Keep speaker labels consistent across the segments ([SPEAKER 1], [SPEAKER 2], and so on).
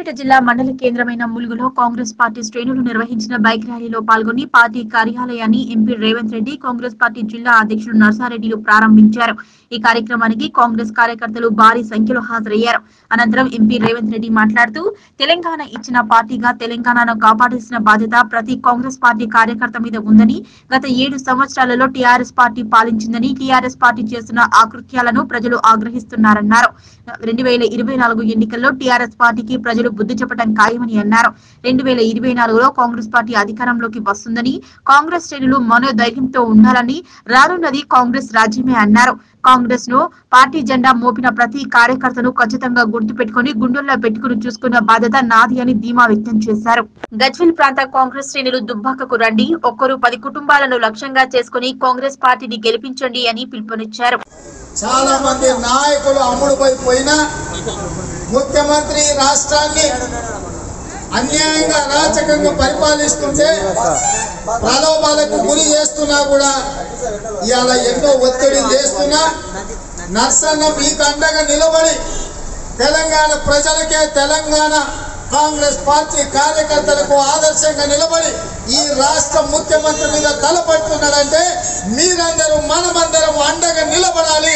[SPEAKER 1] సిద్దిపేట జిల్లా మండల కేంద్రమైన ములుగులో కాంగ్రెస్ పార్టీ శ్రేణులు నిర్వహించిన బైక్ ర్యాలీలో పాల్గొని పార్టీ కార్యాలయాన్ని ఎంపీ రేవంత్ రెడ్డి కాంగ్రెస్ పార్టీ జిల్లా అధ్యక్షుడు నర్సారెడ్డిలు ప్రారంభించారు ఈ కార్యక్రమానికి కాంగ్రెస్ కార్యకర్తలు భారీ సంఖ్యలో హాజరయ్యారు అనంతరం ఎంపీ రేవంత్ రెడ్డి మాట్లాడుతూ తెలంగాణ ఇచ్చిన పార్టీగా తెలంగాణను కాపాడాల్సిన బాధ్యత ప్రతి కాంగ్రెస్ పార్టీ కార్యకర్త మీద ఉందని గత ఏడు సంవత్సరాలలో టీఆర్ఎస్ పార్టీ పాలించిందని టీఆర్ఎస్ పార్టీ చేస్తున్న ఆకృత్యాలను ప్రజలు ఆగ్రహిస్తున్నారన్నారు రెండు వేల ఇరవై నాలుగు ఎన్నికల్లో టీఆర్ఎస్ పార్టీకి ప్రజలు బుద్ధి చెప్పడం ఖాయమని అన్నారు రెండు వేల ఇరవై నాలుగులో కాంగ్రెస్ పార్టీ అధికారంలోకి వస్తుందని కాంగ్రెస్ శ్రేణులు మనోధైర్యంతో ఉండాలని రానున్నది కాంగ్రెస్ రాజ్యమే అన్నారు కాంగ్రెస్ ను పార్టీ జెండా మోపిన ప్రతి కార్యకర్తను ఖచ్చితంగా గుర్తు పెట్టుకుని గుండెల్లో పెట్టుకుని చూసుకున్న బాధ్యత నాది అని ధీమా వ్యక్తం చేశారు గజ్వెల్ ప్రాంత కాంగ్రెస్ శ్రేణులు దుబ్బాకకు రండి ఒక్కరు పది కుటుంబాలను లక్ష్యంగా చేసుకుని కాంగ్రెస్ పార్టీని గెలిపించండి అని పిలుపునిచ్చారు
[SPEAKER 2] చాలా మంది నాయకులు అమ్ముడుపోయి పోయినా ముఖ్యమంత్రి రాష్ట్రాన్ని అన్యాయంగా అరాచకంగా పరిపాలిస్తుంటే ప్రలోభాలకు గురి చేస్తున్నా కూడా ఇవాళ ఎన్నో ఒత్తిడి చేస్తున్నా నర్సన్న మీకు అండగా నిలబడి తెలంగాణ ప్రజలకే తెలంగాణ కాంగ్రెస్ పార్టీ కార్యకర్తలకు ఆదర్శంగా నిలబడి ఈ రాష్ట్ర ముఖ్యమంత్రి మీద తలపడుతున్నాడంటే మీరందరూ మనమందరం అండగా నిలబడాలి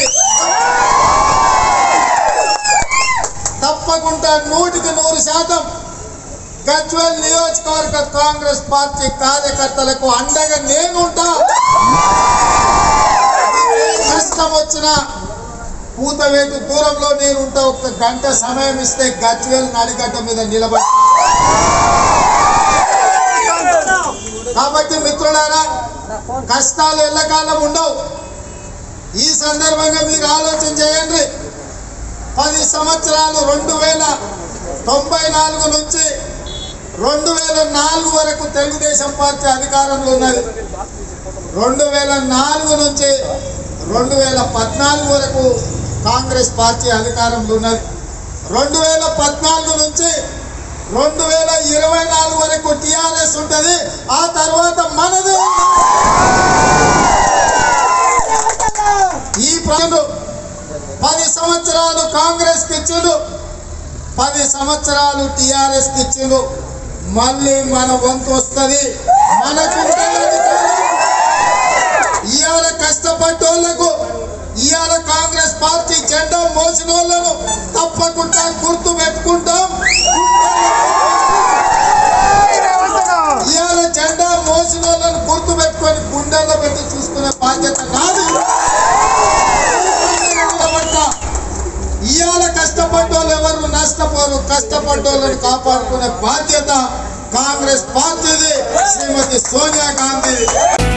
[SPEAKER 2] తప్పకుండా నూటికి నూరు శాతం గజ్వెల్ నియోజకవర్గ కాంగ్రెస్ పార్టీ కార్యకర్తలకు అండగా నేనుంటా కష్టం వచ్చినా పూతవేటు దూరంలో నేను ఉంటా ఒక గంట సమయం ఇస్తే గజ్వెల్ నడిగడ్డ మీద నిలబడి కాబట్టి మిత్రులారా కష్టాలు ఎల్లకాలం ఉండవు ఈ సందర్భంగా మీరు ఆలోచన చేయండి పది సంవత్సరాలు రెండు వేల తొంభై నాలుగు నుంచి రెండు వేల నాలుగు వరకు తెలుగుదేశం పార్టీ అధికారంలో ఉన్నది రెండు వేల నాలుగు నుంచి రెండు వేల పద్నాలుగు వరకు కాంగ్రెస్ పార్టీ అధికారంలో ఉన్నది రెండు వేల పద్నాలుగు నుంచి రెండు వేల ఇరవై నాలుగు వరకు టిఆర్ఎస్ ఉంటుంది ఆ తర్వాత మనది ఈ ప్రజలు పది సంవత్సరాలు కాంగ్రెస్ కి ఇచ్చిండు పది సంవత్సరాలు టిఆర్ఎస్ కి ఇచ్చిండు మళ్ళీ మన వంతు వస్తుంది మనకు ఇవాళ కష్టపడ్డోళ్లకు ఇవాళ కాంగ్రెస్ పార్టీ జెండా మోసిన వాళ్ళను తప్పకుండా గుర్తు పెట్టుకుంటాం ఇవాళ జెండా మోసిన వాళ్ళను గుర్తు పెట్టుకొని గుండెల్లో పెట్టి చూసుకునే బాధ్యత నాది నిలబడ్డా. ఇవాళ కష్టపడ్డోళ్ళు ఎవరు నష్టపోరు కష్టపడ్డోళ్ళని కాపాడుకునే బాధ్యత కాంగ్రెస్ పార్టీది శ్రీమతి సోనియా గాంధీ